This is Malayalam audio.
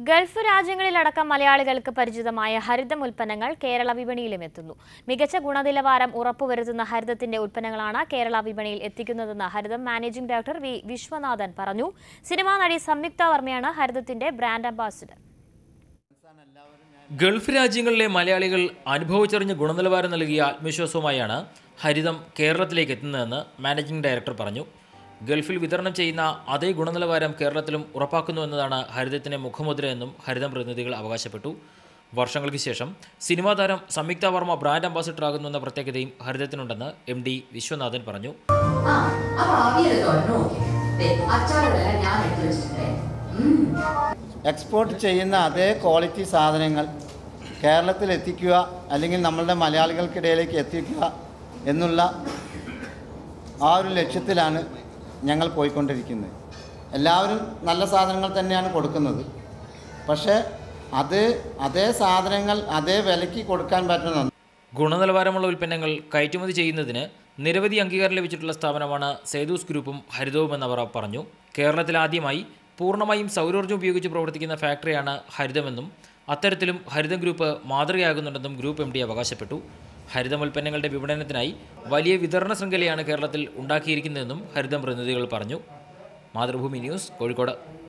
ഗൾഫ് രാജ്യങ്ങളിലടക്കം മലയാളികൾക്ക് പരിചിതമായ ഹരിതം ഉൽപ്പന്നങ്ങൾ കേരള വിപണിയിലും എത്തുന്നു മികച്ച ഗുണനിലവാരം ഉറപ്പുവരുത്തുന്ന ഹരിതത്തിന്റെ ഉൽപ്പന്നങ്ങളാണ് കേരള വിപണിയിൽ എത്തിക്കുന്നതെന്ന് Haritham managing director V Viswanathan പറഞ്ഞു സിനിമാ നടി സംയുക്ത വർമ്മയാണ് ഹരിതത്തിന്റെ ബ്രാൻഡ് അംബാസിഡർ ഗൾഫ് രാജ്യങ്ങളിലെ മലയാളികൾ അനുഭവിച്ചറിഞ്ഞ ഗുണനിലവാരം നൽകിയ ആത്മവിശ്വാസവുമായാണ് ഹരിതം കേരളത്തിലേക്ക് എത്തുന്നതെന്ന് മാനേജിംഗ് ഡയറക്ടർ പറഞ്ഞു ഗൾഫിൽ വിതരണം ചെയ്യുന്ന അതേ ഗുണനിലവാരം കേരളത്തിലും ഉറപ്പാക്കുന്നു എന്നതാണ് ഹരിതത്തിന്റെ മുഖമുദ്രയെന്നും ഹരിതം പ്രതിനിധികൾ അവകാശപ്പെട്ടു വർഷങ്ങൾക്ക് ശേഷം സിനിമാ താരം സംയുക്ത വർമ്മ ബ്രാൻഡ് അംബാസിഡർ ആകുന്നുവെന്ന പ്രത്യേകതയും ഹരിതത്തിനുണ്ടെന്ന് എം ഡി വിശ്വനാഥൻ പറഞ്ഞു ആ അപ്പൊ അവിയൽ തോരനും ഓക്കെ ദേ, അച്ചാറുകളെല്ലാം ഞാൻ എടുത്തു വെച്ചിട്ടുണ്ട് ഉം. എക്സ്പോർട്ട് ചെയ്യുന്ന അതേ ക്വാളിറ്റി സാധനങ്ങൾ കേരളത്തിൽ എത്തിക്കുക അല്ലെങ്കിൽ നമ്മളുടെ മലയാളികൾക്കിടയിലേക്ക് എത്തിക്കുക എന്നുള്ള ആ ഒരു ലക്ഷ്യത്തിലാണ് ഞങ്ങൾ പോയിക്കൊണ്ടിരിക്കുന്നത് എല്ലാവരും നല്ല സാധനങ്ങൾ തന്നെയാണ് കൊടുക്കുന്നത് പക്ഷേ അത് അതേ സാധനങ്ങൾ അതേ വിലയ്ക്ക് കൊടുക്കാൻ പറ്റുന്ന ഗുണനിലവാരമുള്ള ഉൽപ്പന്നങ്ങൾ കയറ്റുമതി ചെയ്യുന്നതിന് നിരവധി അംഗീകാരം ലഭിച്ചിട്ടുള്ള സ്ഥാപനമാണ് സേതൂസ് ഗ്രൂപ്പും ഹരിതവും എന്നവർ പറഞ്ഞു കേരളത്തിൽ ആദ്യമായി പൂർണ്ണമായും സൗരോർജ്ജം ഉപയോഗിച്ച് പ്രവർത്തിക്കുന്ന ഫാക്ടറിയാണ് ഹരിതമെന്നും അത്തരത്തിലും ഹരിതം ഗ്രൂപ്പ് മാതൃകയാകുന്നുണ്ടെന്നും ഗ്രൂപ്പ് എം ഡി അവകാശപ്പെട്ടു ഹരിതം ഉൽപ്പന്നങ്ങളുടെ വിപണനത്തിനായി വലിയ വിതരണ ശൃംഖലയാണ് കേരളത്തിൽ ഉണ്ടാക്കിയിരിക്കുന്നതെന്നും ഹരിതം പ്രതിനിധികൾ പറഞ്ഞു മാതൃഭൂമി ന്യൂസ് കോഴിക്കോട്